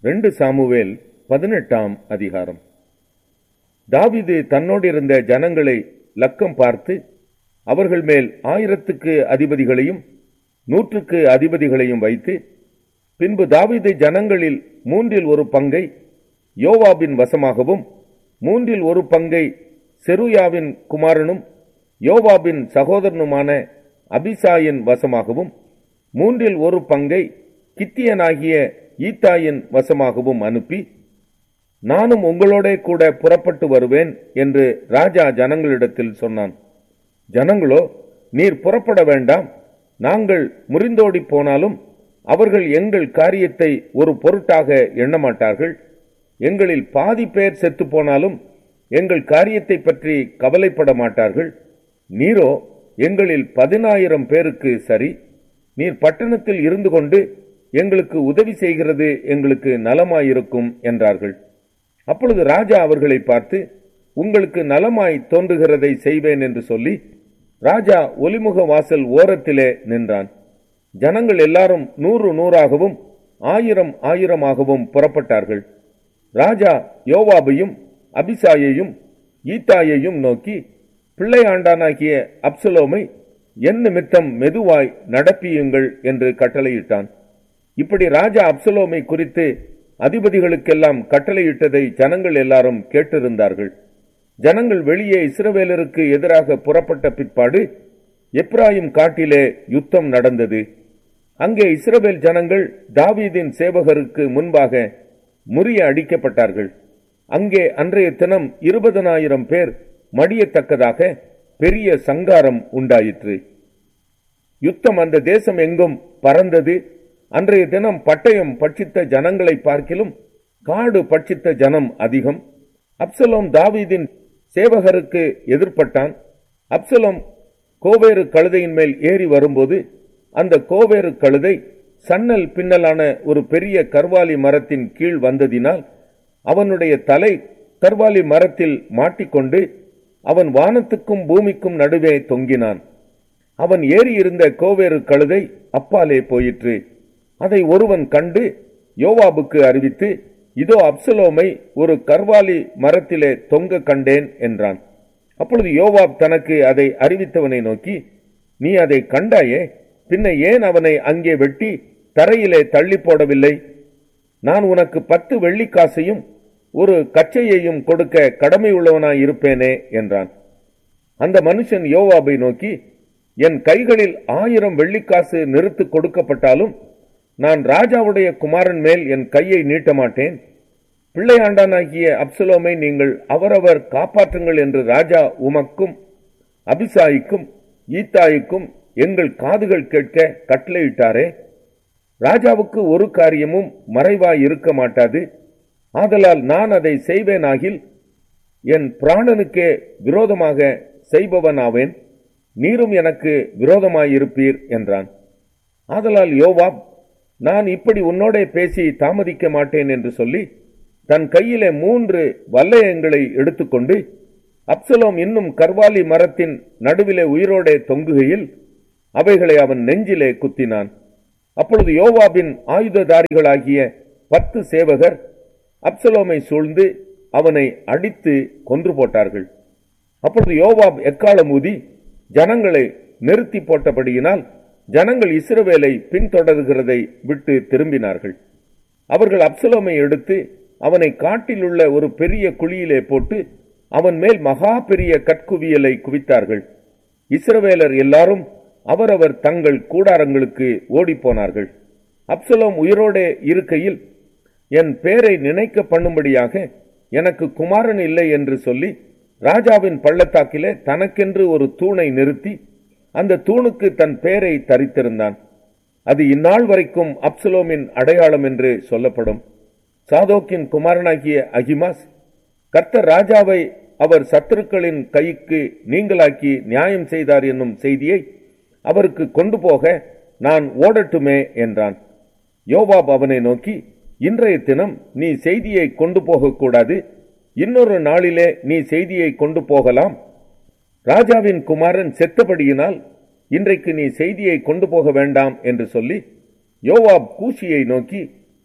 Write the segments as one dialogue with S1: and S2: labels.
S1: ரெண்டு சாமுவேல் பதினெட்டாம் அதிகாரம் தாவீது தன்னோடு இருந்த ஜனங்களை லக்கம் பார்த்து அவர்கள் மேல் ஆயிரத்துக்கு அதிபதிகளையும் நூற்றுக்கு அதிபதிகளையும் வைத்து பின்பு தாவீது ஜனங்களில் மூன்றில் ஒரு பங்கை யோவாபின் வசமாகவும் மூன்றில் ஒரு பங்கை செருயாவின் குமாரனும் யோவாபின் சகோதரனுமான அபிசாயின் வசமாகவும் மூன்றில் ஒரு பங்கை கித்தியனாகிய ஈத்தாயின் வசமாகவும் அனுப்பி நானும் உங்களோட கூட புறப்பட்டு வருவேன் என்று ராஜா ஜனங்களிடத்தில் சொன்னான் ஜனங்களோ நீர் புறப்பட வேண்டாம் நாங்கள் முறிந்தோடி போனாலும் அவர்கள் எங்கள் காரியத்தை ஒரு பொருட்டாக எண்ணமாட்டார்கள் எங்களில் பாதி பேர் செத்து போனாலும் எங்கள் காரியத்தை பற்றி கவலைப்பட மாட்டார்கள் நீரோ எங்களில் பதினாயிரம் பேருக்கு சரி நீர் பட்டணத்தில் இருந்து கொண்டு எங்களுக்கு உதவி செய்கிறது எங்களுக்கு நலமாயிருக்கும் என்றார்கள் அப்பொழுது ராஜா அவர்களை பார்த்து உங்களுக்கு நலமாய் தோன்றுகிறதை செய்வேன் என்று சொல்லி ராஜா ஒலிமுக வாசல் ஓரத்திலே நின்றான் ஜனங்கள் எல்லாரும் நூறு நூறாகவும் ஆயிரம் ஆயிரமாகவும் புறப்பட்டார்கள் ராஜா யோவாபையும் அபிசாயையும் ஈத்தாயையும் நோக்கி பிள்ளையாண்டானாகிய அப்சலோமை என் நிமித்தம் மெதுவாய் நடப்பியுங்கள் என்று கட்டளையிட்டான் இப்படி ராஜா அப்சலோமை குறித்து அதிபதிகளுக்கெல்லாம் கட்டளையிட்டதை ஜனங்கள் எல்லாரும் கேட்டிருந்தார்கள் ஜனங்கள் வெளியே இஸ்ரவேலருக்கு எதிராக புறப்பட்ட பிற்பாடு எப்ராயிம் காட்டிலே யுத்தம் நடந்தது அங்கே இஸ்ரவேல் ஜனங்கள் தாவீதின் சேவகருக்கு முன்பாக முறிய அடிக்கப்பட்டார்கள் அங்கே அன்றைய தினம் இருபதனாயிரம் பேர் மடியத்தக்கதாக பெரிய சங்காரம் உண்டாயிற்று யுத்தம் அந்த தேசம் எங்கும் பறந்தது அன்றைய தினம் பட்டயம் பட்சித்த ஜனங்களை பார்க்கிலும் காடு பட்சித்த ஜனம் அதிகம் அப்சலோம் தாவீதின் சேவகருக்கு எதிர்ப்பட்டான் அப்சலோம் கோவேறு கழுதையின் மேல் ஏறி வரும்போது அந்த கோவேறு கழுதை சன்னல் பின்னலான ஒரு பெரிய கர்வாலி மரத்தின் கீழ் வந்ததினால் அவனுடைய தலை கர்வாலி மரத்தில் மாட்டிக்கொண்டு அவன் வானத்துக்கும் பூமிக்கும் நடுவே தொங்கினான் அவன் ஏறியிருந்த கோவேறு கழுதை அப்பாலே போயிற்று அதை ஒருவன் கண்டு யோவாபுக்கு அறிவித்து இதோ அப்சலோமை ஒரு கர்வாலி மரத்திலே தொங்க கண்டேன் என்றான் அப்பொழுது யோவாப் தனக்கு அதை அறிவித்தவனை நோக்கி நீ அதை கண்டாயே பின்ன ஏன் அவனை அங்கே வெட்டி தரையிலே தள்ளி போடவில்லை நான் உனக்கு பத்து வெள்ளிக்காசையும் ஒரு கச்சையையும் கொடுக்க கடமையுள்ளவனாய் இருப்பேனே என்றான் அந்த மனுஷன் யோவாபை நோக்கி என் கைகளில் ஆயிரம் வெள்ளிக்காசு நிறுத்து கொடுக்கப்பட்டாலும் நான் ராஜாவுடைய குமாரன் மேல் என் கையை நீட்ட மாட்டேன் பிள்ளையாண்டானாகிய அப்சலோமை நீங்கள் அவரவர் காப்பாற்றுங்கள் என்று ராஜா உமக்கும் அபிசாய்க்கும் ஈத்தாய்க்கும் எங்கள் காதுகள் கேட்க கட்டளையிட்டாரே ராஜாவுக்கு ஒரு காரியமும் மறைவாய் இருக்க மாட்டாது ஆதலால் நான் அதை செய்வேனாகில் என் பிராணனுக்கே விரோதமாக செய்பவனாவேன் நீரும் எனக்கு விரோதமாயிருப்பீர் என்றான் ஆதலால் யோவாப் நான் இப்படி உன்னோடே பேசி தாமதிக்க மாட்டேன் என்று சொல்லி தன் கையிலே மூன்று வல்லயங்களை எடுத்துக்கொண்டு அப்சலோம் இன்னும் கர்வாலி மரத்தின் நடுவிலே உயிரோடே தொங்குகையில் அவைகளை அவன் நெஞ்சிலே குத்தினான் அப்பொழுது யோவாபின் ஆயுததாரிகளாகிய பத்து சேவகர் அப்சலோமை சூழ்ந்து அவனை அடித்து கொன்று போட்டார்கள் அப்பொழுது யோவாப் எக்காலம் ஊதி ஜனங்களை நிறுத்தி போட்டபடியினால் ஜனங்கள் இஸ்ரவேலை பின்தொடர்கிறதை விட்டு திரும்பினார்கள் அவர்கள் அப்சலோமை எடுத்து அவனை காட்டிலுள்ள ஒரு பெரிய குழியிலே போட்டு அவன் மேல் மகா பெரிய கற்குவியலை குவித்தார்கள் இஸ்ரவேலர் எல்லாரும் அவரவர் தங்கள் கூடாரங்களுக்கு ஓடிப்போனார்கள் அப்சலோம் உயிரோடே இருக்கையில் என் பேரை நினைக்க பண்ணும்படியாக எனக்கு குமாரன் இல்லை என்று சொல்லி ராஜாவின் பள்ளத்தாக்கிலே தனக்கென்று ஒரு தூணை நிறுத்தி அந்த தூணுக்கு தன் பெயரை தரித்திருந்தான் அது இந்நாள் வரைக்கும் அப்சலோமின் அடையாளம் என்று சொல்லப்படும் சாதோக்கின் குமாரனாகிய அகிமாஸ் கர்த்தர் ராஜாவை அவர் சத்துருக்களின் கைக்கு நீங்களாக்கி நியாயம் செய்தார் என்னும் செய்தியை அவருக்கு கொண்டு போக நான் ஓடட்டுமே என்றான் யோவாப் அவனை நோக்கி இன்றைய தினம் நீ செய்தியை கொண்டு போகக்கூடாது இன்னொரு நாளிலே நீ செய்தியை கொண்டு போகலாம் ராஜாவின் குமாரன் செத்தபடியினால் இன்றைக்கு நீ செய்தியை கொண்டு போக வேண்டாம் என்று சொல்லி யோவாப் கூஷியை நோக்கி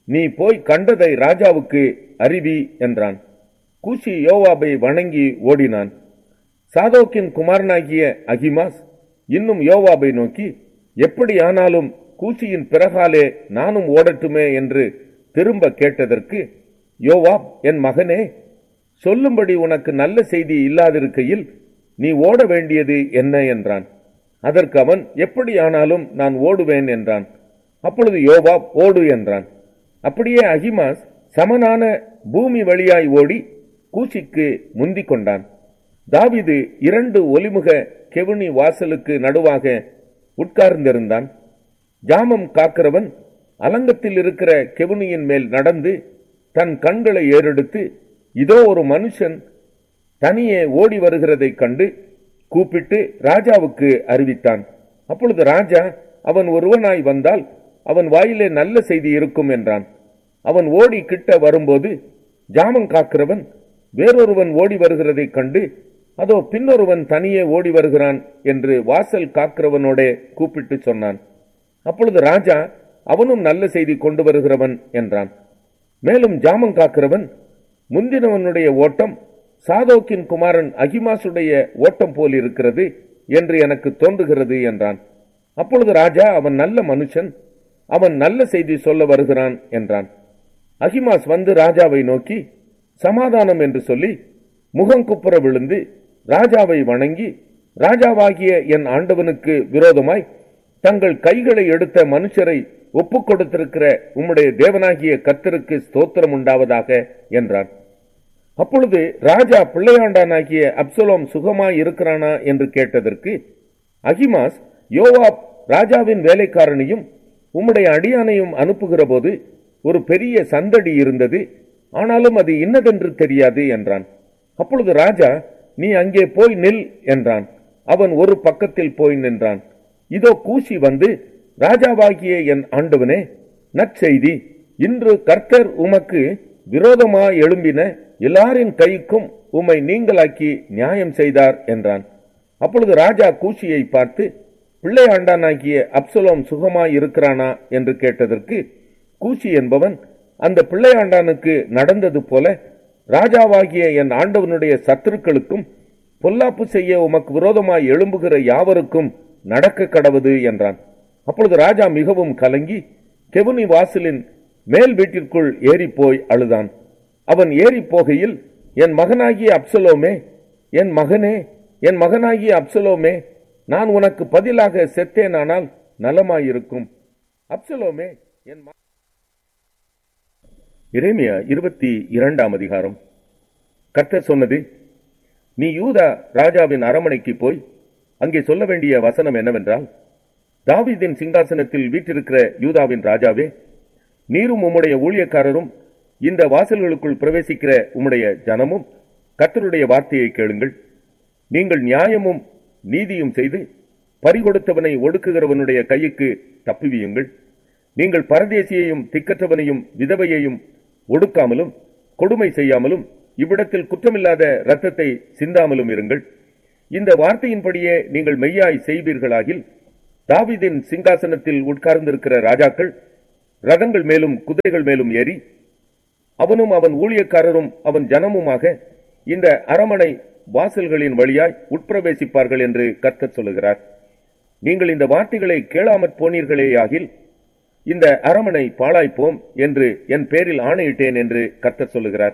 S1: நீ போய் கண்டதை ராஜாவுக்கு அறிவி என்றான் கூஷி யோவாபை வணங்கி ஓடினான் சாதோக்கின் குமாரனாகிய அகிமாஸ் இன்னும் யோவாபை நோக்கி எப்படியானாலும் கூசியின் பிறகாலே நானும் ஓடட்டுமே என்று திரும்ப கேட்டதற்கு யோவாப் என் மகனே சொல்லும்படி உனக்கு நல்ல செய்தி இல்லாதிருக்கையில் நீ ஓட வேண்டியது என்ன என்றான் அதற்கு அவன் எப்படியானாலும் நான் ஓடுவேன் என்றான் அப்பொழுது யோவாப் ஓடு என்றான் அப்படியே அகிமாஸ் சமனான பூமி வழியாய் ஓடி கூசிக்கு முந்திக் கொண்டான் தாவிது இரண்டு ஒலிமுக கெவுனி வாசலுக்கு நடுவாக உட்கார்ந்திருந்தான் ஜாமம் காக்கிறவன் அலங்கத்தில் இருக்கிற கெவுனியின் மேல் நடந்து தன் கண்களை ஏறெடுத்து இதோ ஒரு மனுஷன் தனியே ஓடி வருகிறதைக் கண்டு கூப்பிட்டு ராஜாவுக்கு அறிவித்தான் அப்பொழுது ராஜா அவன் ஒருவனாய் வந்தால் அவன் வாயிலே நல்ல செய்தி இருக்கும் என்றான் அவன் ஓடி கிட்ட வரும்போது ஜாமம் காக்கிறவன் வேறொருவன் ஓடி வருகிறதைக் கண்டு அதோ பின்னொருவன் தனியே ஓடி வருகிறான் என்று வாசல் காக்கிறவனோட கூப்பிட்டு சொன்னான் அப்பொழுது ராஜா அவனும் நல்ல செய்தி கொண்டு வருகிறவன் என்றான் மேலும் ஜாமம் காக்கிறவன் முந்தினவனுடைய ஓட்டம் சாதோக்கின் குமாரன் அகிமாசுடைய ஓட்டம் போல் இருக்கிறது என்று எனக்கு தோன்றுகிறது என்றான் அப்பொழுது ராஜா அவன் நல்ல மனுஷன் அவன் நல்ல செய்தி சொல்ல வருகிறான் என்றான் அகிமாஸ் வந்து ராஜாவை நோக்கி சமாதானம் என்று சொல்லி முகங்குப்புற விழுந்து ராஜாவை வணங்கி ராஜாவாகிய என் ஆண்டவனுக்கு விரோதமாய் தங்கள் கைகளை எடுத்த மனுஷரை ஒப்புக் கொடுத்திருக்கிற உம்முடைய தேவனாகிய கர்த்தருக்கு ஸ்தோத்திரம் உண்டாவதாக என்றான் அப்பொழுது ராஜா பிள்ளையாண்டானாகிய அப்சலோம் சுகமாய் இருக்கிறானா என்று கேட்டதற்கு அகிமாஸ் யோவாப் ராஜாவின் வேலைக்காரனையும் உம்முடைய அடியானையும் அனுப்புகிற போது ஒரு பெரிய சந்தடி இருந்தது ஆனாலும் அது இன்னதென்று தெரியாது என்றான் அப்பொழுது ராஜா நீ அங்கே போய் நில் என்றான் அவன் ஒரு பக்கத்தில் போய் நின்றான் இதோ கூசி வந்து ராஜாவாகிய என் ஆண்டவனே நற்செய்தி இன்று கர்த்தர் உமக்கு விரோதமாய் எழும்பின எல்லாரின் கைக்கும் உம்மை நீங்களாக்கி நியாயம் செய்தார் என்றான் அப்பொழுது ராஜா கூசியை பார்த்து பிள்ளையாண்டானாகிய அப்சலோம் சுகமாய் இருக்கிறானா என்று கேட்டதற்கு கூசி என்பவன் அந்த பிள்ளையாண்டானுக்கு நடந்தது போல ராஜாவாகிய என் ஆண்டவனுடைய சத்துருக்களுக்கும் பொல்லாப்பு செய்ய உமக்கு விரோதமாய் எழும்புகிற யாவருக்கும் நடக்க கடவுது என்றான் அப்பொழுது ராஜா மிகவும் கலங்கி கெவுனி வாசலின் மேல் வீட்டிற்குள் ஏறிப்போய் அழுதான் அவன் ஏறி போகையில் என் மகனாகிய அப்சலோமே என் மகனே என் மகனாகிய அப்சலோமே நான் உனக்கு பதிலாக செத்தேனானால் நலமாயிருக்கும் அப்சலோமே என் ம- எரேமியா இருபத்தி இரண்டாம் அதிகாரம் கர்த்தர் சொன்னது நீ யூதா ராஜாவின் அரமனைக்கு போய் அங்கே சொல்ல வேண்டிய வசனம் என்னவென்றால் தாவீதின் சிங்காசனத்தில் வீற்றிருக்கிற யூதாவின் ராஜாவே நீரும் உம்முடைய ஊழியக்காரரும் இந்த வாசல்களுக்குள் பிரவேசிக்கிற உம்முடைய ஜனமும் கர்த்தருடைய வார்த்தையை கேளுங்கள் நீங்கள் நியாயமும் நீதியும் செய்து பறிகொடுத்தவனை ஒடுக்குகிறவனுடைய கைக்கு தப்புவியுங்கள் நீங்கள் பரதேசியையும் திக்கற்றவனையும் விதவையையும் ஒடுக்காமலும் கொடுமை செய்யாமலும் இவ்விடத்தில் குற்றமில்லாத இரத்தத்தை சிந்தாமலும் இருங்கள் இந்த வார்த்தையின்படியே நீங்கள் மெய்யாய் செய்வீர்களாகில் தாவீதின் சிங்காசனத்தில் உட்கார்ந்திருக்கிற ராஜாக்கள் ரதங்கள் மேலும் குதிரைகள் மேலும் ஏறி அவனும் அவன் ஊழியக்காரரும் அவன் ஜனமுமாக இந்த அரமனை வாசல்களின் வழியாய் உட்பிரவேசிப்பார்கள் என்று கர்த்தர் சொல்லுகிறார் நீங்கள் இந்த வார்த்தைகளை கேளாமற் போனீர்களேயாகில் இந்த அரமனை பாழாய்ப்போம் என்று என் பேரில் ஆணையிட்டேன் என்று கர்த்தர் சொல்லுகிறார்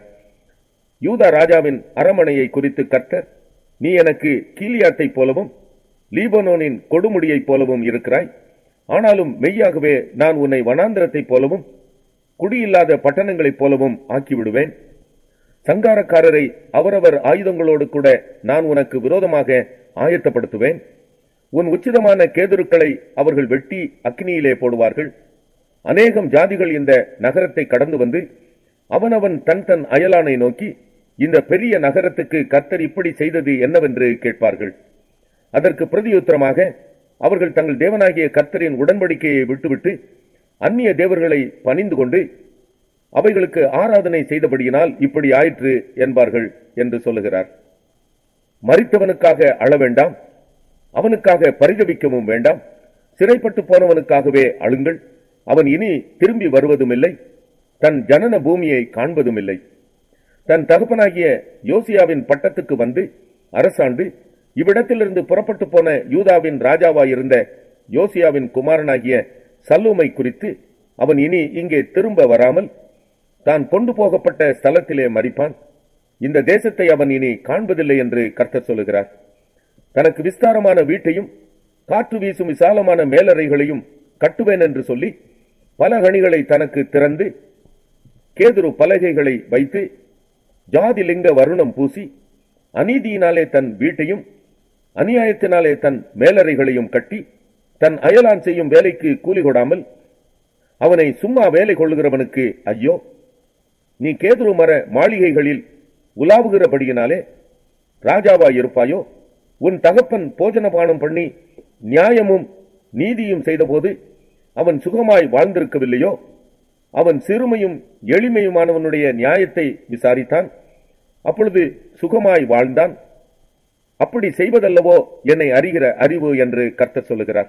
S1: யூதா ராஜாவின் அரமனையை குறித்து கர்த்தர் நீ எனக்கு கீலியாத்தைப் போலவும் லீபனோனின் கொடுமுடியைப் போலவும் இருக்கிறாய் ஆனாலும் மெய்யாகவே நான் உன்னை வனாந்திரத்தைப் போலவும் குடியில்லாத பட்டணங்களைப் போலவும் ஆக்கிவிடுவேன் சங்காரக்காரரை அவரவர் ஆயுதங்களோடு கூட நான் உனக்கு விரோதமாக ஆயத்தப்படுத்துவேன் உன் உச்சிதமான கேதுருக்களை அவர்கள் வெட்டி அக்னியிலே போடுவார்கள் அநேகம் ஜாதிகள் இந்த நகரத்தை கடந்து வந்து அவனவன் தன் தன் அயலானை நோக்கி இந்த பெரிய நகரத்துக்கு கர்த்தர் இப்படி செய்தது என்னவென்று கேட்பார்கள் அதற்கு பிரதியுத்தரமாக அவர்கள் தங்கள் தேவனாகிய கர்த்தரின் உடன்படிக்கையை விட்டுவிட்டு அந்நிய தேவர்களை பணிந்து கொண்டு அவைகளுக்கு ஆராதனை செய்தபடியினால் இப்படி ஆயிற்று என்பார்கள் என்று சொல்லுகிறார் மறித்தவனுக்காக அழ வேண்டாம் அவனுக்காக பரிதபிக்கவும் வேண்டாம் சிறைப்பட்டு போனவனுக்காகவே அழுங்கள் அவன் இனி திரும்பி வருவதுமில்லை தன் ஜனன பூமியை காண்பதும் இல்லை தன் தகப்பனாகிய யோசியாவின் பட்டத்துக்கு வந்து அரசாண்டு இவ்விடத்திலிருந்து புறப்பட்டு போன யூதாவின் ராஜாவாயிருந்த யோசியாவின் குமாரனாகிய சல்லூமை குறித்து அவன் இனி இங்கே திரும்ப வராமல் தான் கொண்டு போகப்பட்ட ஸ்தலத்திலே மறிப்பான் இந்த தேசத்தை அவன் இனி காண்பதில்லை என்று கர்த்தர் சொல்லுகிறார் தனக்கு விஸ்தாரமான வீட்டையும் காற்று வீசும் விசாலமான மேலறைகளையும் கட்டுவேன் என்று சொல்லி பல கணிகளை தனக்கு திறந்து கேதுரு பலகைகளை வைத்து ஜாதிலிங்க வருணம் பூசி அநீதியினாலே தன் வீட்டையும் அநியாயத்தினாலே தன் மேலறைகளையும் கட்டி தன் அயலான் செய்யும் வேலைக்கு கூலி கொடாமல் அவனை சும்மா வேலை கொள்ளுகிறவனுக்கு ஐயோ நீ கேதுரு மர மாளிகைகளில் உலாவுகிறபடியினாலே ராஜாவாய் இருப்பாயோ உன் தகப்பன் போஜனபானம் பண்ணி நியாயமும் நீதியும் செய்தபோது அவன் சுகமாய் வாழ்ந்திருக்கவில்லையோ அவன் சிறுமையும் எளிமையுமானவனுடைய நியாயத்தை விசாரித்தான் அப்பொழுது சுகமாய் வாழ்ந்தான் அப்படி செய்வதல்லவோ என்னை அறிகிற அறிவு என்று கர்த்தர் சொல்லுகிறார்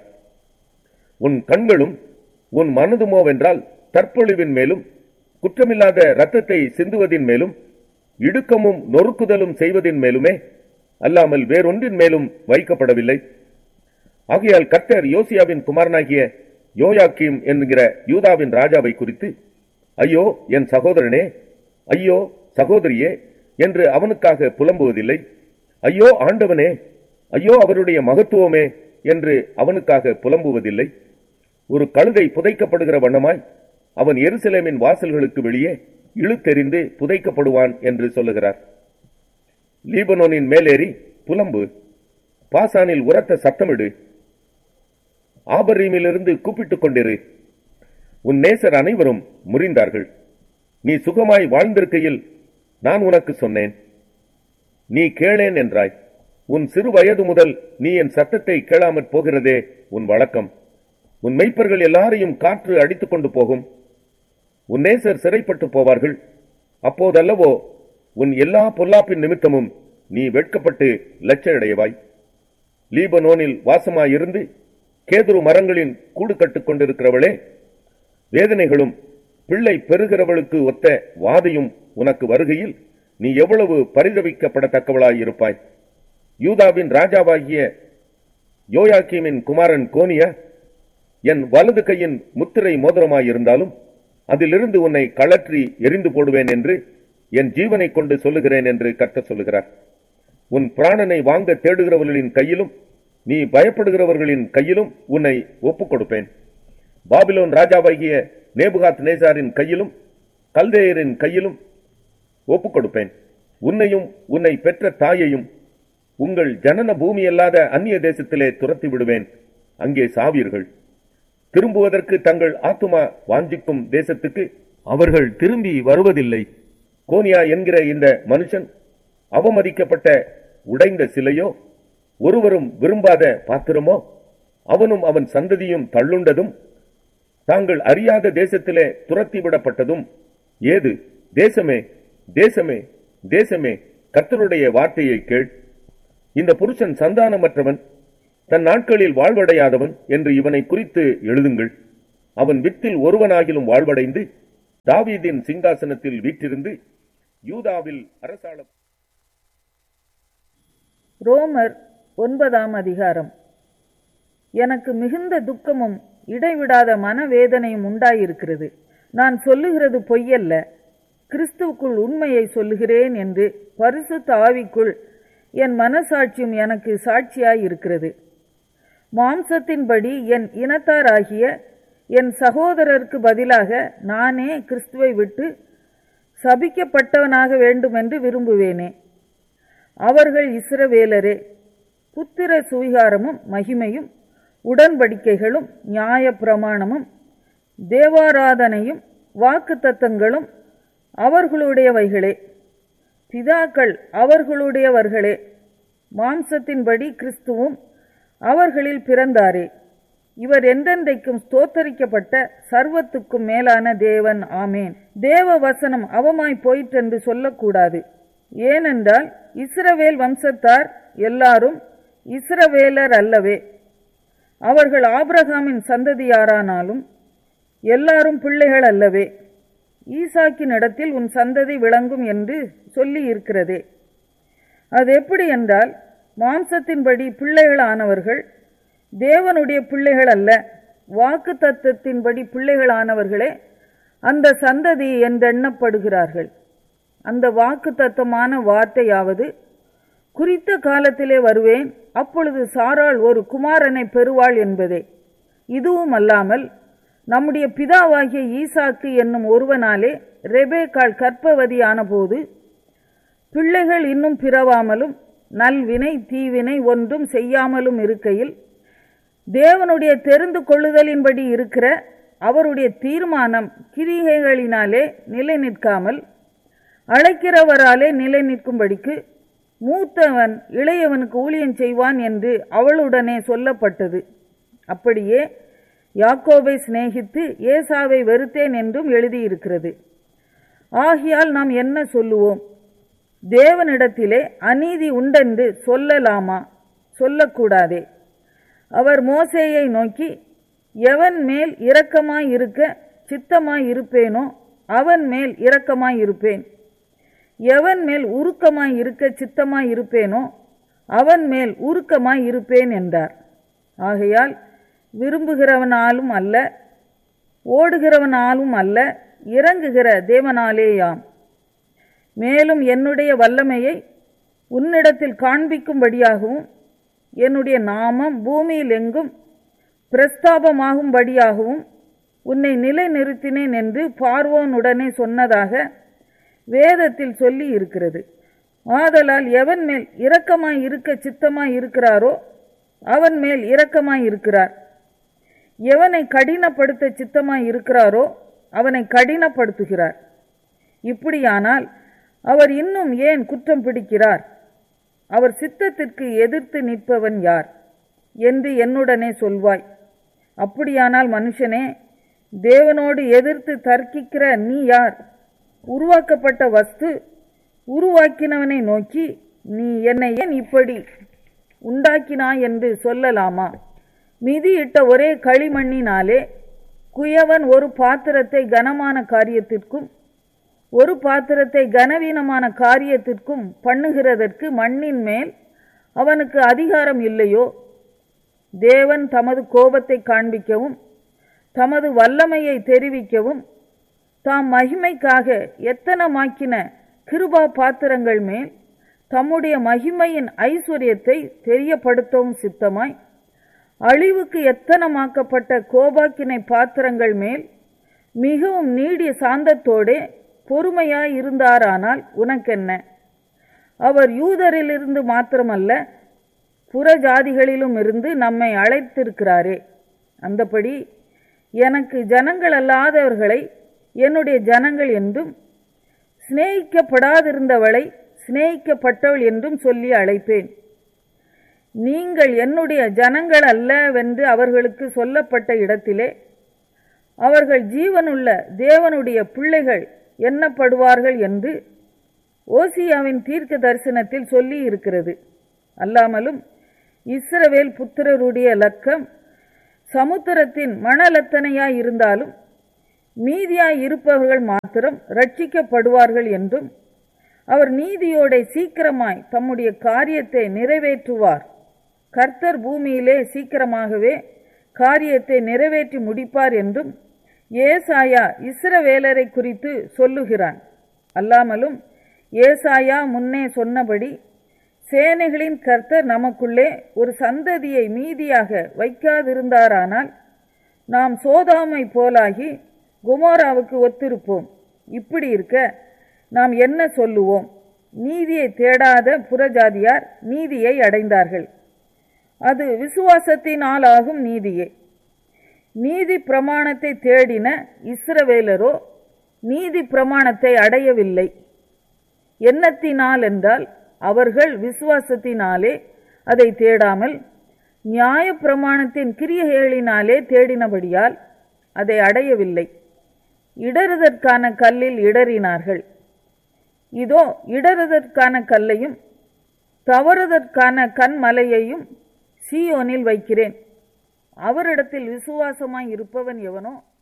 S1: உன் கண்களும் உன் மனதுமோவென்றால் தற்பொழிவின் மேலும் குற்றமில்லாத இரத்தத்தை சிந்துவதின் மேலும் இடுக்கமும் நொறுக்குதலும் செய்வதின் மேலுமே அல்லாமல் வேறொன்றின் மேலும் வைக்கப்படவில்லை ஆகையால் கர்த்தர் யோசியாவின் குமாரனாகிய யோயாக்கீம் என்கிற யூதாவின் ராஜாவை குறித்து ஐயோ என் சகோதரனே ஐயோ சகோதரியே என்று அவனுக்காக புலம்புவதில்லை ஐயோ ஆண்டவனே ஐயோ அவருடைய மகத்துவமே என்று அவனுக்காக புலம்புவதில்லை ஒரு கழுதை புதைக்கப்படுகிற வண்ணமாய் அவன் எருசலேமின் வாசல்களுக்கு வெளியே இழுத்தெறிந்து புதைக்கப்படுவான் என்று சொல்லுகிறார் லீபனோனின் மேலேறி புலம்பு பாசானில் உரத்த சத்தமிடு ஆபரீமிலிருந்து கூப்பிட்டுக் கொண்டிரு உன் நேசர் அனைவரும் முறிந்தார்கள் நீ சுகமாய் வாழ்ந்திருக்கையில் நான் உனக்கு சொன்னேன் நீ கேளேன் என்றாய் உன் சிறு வயது முதல் நீ என் சத்தத்தை கேளாமற் போகிறதே உன் வழக்கம் உன் மெய்ப்பர்கள் எல்லாரையும் காற்று அடித்துக் கொண்டு போகும் உன் நேசர் சிறைப்பட்டு போவார்கள் அப்போதல்லவோ உன் எல்லா பொல்லாப்பின் நிமித்தமும் நீ வெட்கப்பட்டு லட்சடையவாய் லீபனோனில் வாசமாயிருந்து கேதுரு மரங்களின் கூடு கட்டுக் கொண்டிருக்கிறவளே வேதனைகளும் பிள்ளை பெறுகிறவளுக்கு ஒத்த வாதையும் உனக்கு வருகையில் நீ எவ்வளவு பரிதவிக்கப்படத்தக்கவளாய் இருப்பாய் யூதாவின் ராஜாவாகிய யோயாக்கீமின் குமாரன் கோனியா என் வலது கையின் முத்திரை மோதிரமாயிருந்தாலும் அதிலிருந்து உன்னை கழற்றி எரிந்து போடுவேன் என்று என் ஜீவனை கொண்டு சொல்லுகிறேன் என்று கர்த்தர் சொல்லுகிறார் உன் பிராணனை வாங்க தேடுகிறவர்களின் கையிலும் நீ பயப்படுகிறவர்களின் கையிலும் உன்னை ஒப்புக் கொடுப்பேன் பாபிலோன் ராஜாவாகிய நேபுகாத் நேசாரின் கையிலும் கல்தேயரின் கையிலும் ஒப்புக் கொடுப்பேன் உன்னையும் உன்னை பெற்ற தாயையும் உங்கள் ஜனன பூமி அல்லாத அந்நிய தேசத்திலே துரத்தி விடுவேன் அங்கே சாவீர்கள் திரும்புவதற்கு தங்கள் ஆத்துமா வாஞ்சிக்கும் தேசத்துக்கு அவர்கள் திரும்பி வருவதில்லை கோனியா என்கிற இந்த மனுஷன் அவமதிக்கப்பட்ட உடைந்த சிலையோ ஒருவரும் விரும்பாத பாத்திரமோ அவனும் அவன் சந்ததியும் தள்ளுண்டதும் தாங்கள் அறியாத தேசத்திலே துரத்தி விடப்பட்டதும் ஏது தேசமே தேசமே தேசமே கர்த்தருடைய வார்த்தையை கேள் இந்த புருஷன் சந்தானமற்றவன் தன் நாட்களில் வாழ்வடையாதவன் என்று இவனை குறித்து எழுதுங்கள் அவன் வித்தில் ஒருவனாகிலும் வாழ்வடைந்து தாவீதின் சிங்காசனத்தில் வீற்றிருந்து யூதாவில் அரசாள
S2: ரோமர் ஒன்பதாம் அதிகாரம் எனக்கு மிகுந்த துக்கமும் இடைவிடாத மனவேதனையும் உண்டாயிருக்கிறது நான் சொல்லுகிறது பொய்யல்ல கிறிஸ்துவுக்குள் உண்மையை சொல்லுகிறேன் என்று பரிசுத்த ஆவிக்குள் என் மனசாட்சியும் எனக்கு சாட்சியாய் இருக்கிறது மாம்சத்தின்படி என் இனத்தாராகிய என் சகோதரருக்கு பதிலாக நானே கிறிஸ்துவை விட்டு சபிக்கப்பட்டவனாக வேண்டுமென்று விரும்புவேனே அவர்கள் இஸ்ரவேலரே புத்திர சுவிகாரமும் மகிமையும் உடன்படிக்கைகளும் நியாயப்பிரமாணமும் தேவாராதனையும் வாக்குத்தத்தங்களும் அவர்களுடையவைகளே பிதாக்கள் அவர்களுடையவர்களே மாம்சத்தின்படி கிறிஸ்துவும் அவர்களில் பிறந்தாரே இவர் எந்தெந்தைக்கும் ஸ்தோத்தரிக்கப்பட்ட சர்வத்துக்கும் மேலான தேவன் ஆமேன் தேவ வசனம் அவமாய் போயிற்றென்று சொல்லக்கூடாது ஏனென்றால் இஸ்ரவேல் வம்சத்தார் எல்லாரும் இஸ்ரவேலர் அல்லவே அவர்கள் ஆபிரகாமின் சந்ததியாரானாலும் எல்லாரும் பிள்ளைகள் அல்லவே ஈசாக்கின் இடத்தில் உன் சந்ததி விளங்கும் என்று சொல்லி இருக்கிறதே அது எப்படி என்றால் மாம்சத்தின்படி பிள்ளைகளானவர்கள் தேவனுடைய பிள்ளைகள் அல்ல வாக்கு தத்துவத்தின்படி பிள்ளைகளானவர்களே அந்த சந்ததி என்றெண்ணப்படுகிறார்கள் அந்த வாக்கு தத்தமான வார்த்தையாவது குறித்த காலத்திலே வருவேன் அப்பொழுது சாராள் ஒரு குமாரனை பெறுவாள் என்பதே இதுவும் அல்லாமல் நம்முடைய பிதாவாகிய ஈசாக்கு என்னும் ஒருவனாலே ரெபேக்காள் கற்பவதியான போது பிள்ளைகள் இன்னும் பிறவாமலும் நல்வினை தீவினை ஒன்றும் செய்யாமலும் இருக்கையில் தேவனுடைய தெரிந்து கொள்ளுதலின்படி இருக்கிற அவருடைய தீர்மானம் கிரிகைகளினாலே நிலை நிற்காமல் அழைக்கிறவராலே நிலை நிற்கும்படிக்கு மூத்தவன் இளையவனுக்கு ஊழியம் செய்வான் என்று அவளுடனே சொல்லப்பட்டது அப்படியே யாக்கோபை சிநேகித்து ஏசாவை வெறுத்தேன் என்றும் எழுதியிருக்கிறது ஆகியால் நாம் என்ன சொல்லுவோம் தேவனிடத்திலே அநீதி உண்டென்று சொல்லலாமா சொல்லக்கூடாதே அவர் மோசேயை நோக்கி எவன் மேல் இரக்கமாய் இருக்க சித்தமாய் இருப்பேனோ அவன் மேல் இரக்கமாய் இருப்பேன் எவன் மேல் உருக்கமாய் இருக்க சித்தமாய் இருப்பேனோ அவன் மேல் உருக்கமாய் இருப்பேன் என்றார் ஆகையால் விரும்புகிறவனாலும் அல்ல ஓடுகிறவனாலும் அல்ல இறங்குகிற தேவனாலேயாம் மேலும் என்னுடைய வல்லமையை உன்னிடத்தில் காண்பிக்கும்படியாகவும் என்னுடைய நாமம் பூமியில் எங்கும் பிரஸ்தாபமாகும்படியாகவும் உன்னை நிலைநிறுத்தினேன் என்று பார்வோனுடனே சொன்னதாக வேதத்தில் சொல்லி இருக்கிறது ஆதலால் எவன் மேல் இரக்கமாய் இருக்க சித்தமாய் இருக்கிறாரோ அவன் மேல் இரக்கமாய் இருக்கிறார் எவனை கடினப்படுத்த சித்தமாய் இருக்கிறாரோ அவனை கடினப்படுத்துகிறார் இப்படியானால் அவர் இன்னும் ஏன் குற்றம் பிடிக்கிறார் அவர் சித்தத்திற்கு எதிர்த்து நிற்பவன் யார் என்று என்னுடனே சொல்வாய் அப்படியானால் மனுஷனே தேவனோடு எதிர்த்து தர்க்கிக்கிற நீ யார் உருவாக்கப்பட்ட வஸ்து உருவாக்கினவனை நோக்கி நீ என்னை ஏன் இப்படி உண்டாக்கினாய் என்று சொல்லலாமா மிதியிட்ட ஒரே களிமண்ணினாலே குயவன் ஒரு பாத்திரத்தை கனமான காரியத்திற்கும் ஒரு பாத்திரத்தை கனவீனமான காரியத்திற்கும் பண்ணுகிறதற்கு மண்ணின் மேல் அவனுக்கு அதிகாரம் இல்லையோ தேவன் தமது கோபத்தை காண்பிக்கவும் தமது வல்லமையை தெரிவிக்கவும் தாம் மகிமைக்காக எத்தனமாக்கின கிருபா பாத்திரங்கள் மேல் தம்முடைய மகிமையின் ஐஸ்வர்யத்தை தெரியப்படுத்தவும் சித்தமாய் அழிவுக்கு எத்தனமாக்கப்பட்ட கோபாக்கினை பாத்திரங்கள் மேல் மிகவும் நீடிய சாந்தத்தோடே பொறுமையாய் இருந்தாரானால் உனக்கென்ன அவர் யூதரிலிருந்து மாத்திரமல்ல புற ஜாதிகளிலும் இருந்து நம்மை அழைத்திருக்கிறாரே அந்தபடி எனக்கு ஜனங்கள் அல்லாதவர்களை என்னுடைய ஜனங்கள் என்றும் சிநேகிக்கப்படாதிருந்தவளை சிநேகிக்கப்பட்டவள் என்றும் சொல்லி அழைப்பேன் நீங்கள் என்னுடைய ஜனங்கள் அல்லவென்று அவர்களுக்கு சொல்லப்பட்ட இடத்திலே அவர்கள் ஜீவனுள்ள தேவனுடைய பிள்ளைகள் எண்ணப்படுவார்கள் என்று ஓசியாவின் தீர்க்க தரிசனத்தில் சொல்லி இருக்கிறது அல்லாமலும் இஸ்ரவேல் புத்திரருடைய லக்கம் சமுத்திரத்தின் மணலத்தனையாய் இருந்தாலும் மீதியாய் இருப்பவர்கள் மாத்திரம் ரட்சிக்கப்படுவார்கள் என்றும் அவர் நீதியோட சீக்கிரமாய் தம்முடைய காரியத்தை நிறைவேற்றுவார் கர்த்தர் பூமியிலே சீக்கிரமாகவே காரியத்தை நிறைவேற்றி முடிப்பார் என்றும் ஏசாயா இஸ்ரவேலரை குறித்து சொல்லுகிறான் அல்லாமலும் ஏசாயா முன்னே சொன்னபடி சேனைகளின் கர்த்தர் நமக்குள்ளே ஒரு சந்ததியை மீதியாக வைக்காதிருந்தாரானால் நாம் சோதாமை போலாகி குமோராவுக்கு ஒத்திருப்போம் இப்படி இருக்க நாம் என்ன சொல்லுவோம் நீதியை தேடாத புறஜாதியார் நீதியை அடைந்தார்கள் அது விசுவாசத்தினாலாகும் நீதியே நீதி பிரமாணத்தை தேடின இஸ்ரவேலரோ நீதி பிரமாணத்தை அடையவில்லை எண்ணத்தினால் என்றால் அவர்கள் விசுவாசத்தினாலே அதை தேடாமல் நியாய பிரமாணத்தின் கிரியைகளினாலே தேடினபடியால் அதை அடையவில்லை இடறுதற்கான கல்லில் இடறினார்கள் இதோ இடறுதற்கான கல்லையும் தவறுதற்கான கண்மலையையும் சீயோனில் வைக்கிறேன் அவரிடத்தில் விசுவாசமாய் இருப்பவன் எவனோ